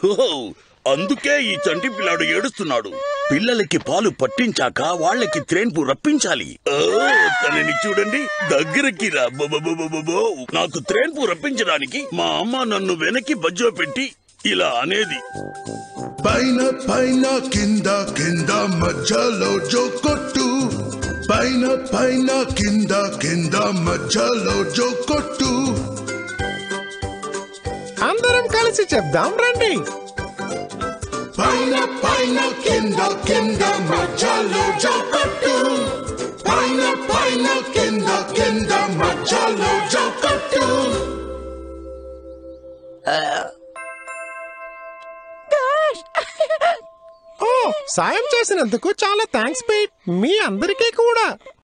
ఓహో, అందుకే ఈ చంటి పిల్లాడు ఏడుస్తున్నాడు పిల్లలకి పాలు పట్టించాక వాళ్ళకి త్రేన్పు రప్పించాలి ఓ, తనని చూడండి దగ్గరికి రా బొబొబొబొబొ. నాకు త్రేన్పు రప్పించడానికి మా అమ్మ నన్ను వెనక్కి బజ్జో పెట్టి ఇలా అనేది పైన పైన కింద కింద మధ్యలో జో కొట్టు పైన పైన కింద కింద మధ్యలో జో కొట్టు అందరం కలిసి చెప్దాం రండి పైన పైన కింద కింద మధ్యలో జో కొట్టు పైన పైన కింద కింద మధ్యలో జో కొట్టు ఓ సాయం చేసినందుకు చాలా థ్యాంక్స్ పీట్ మీ అందరికీ కూడా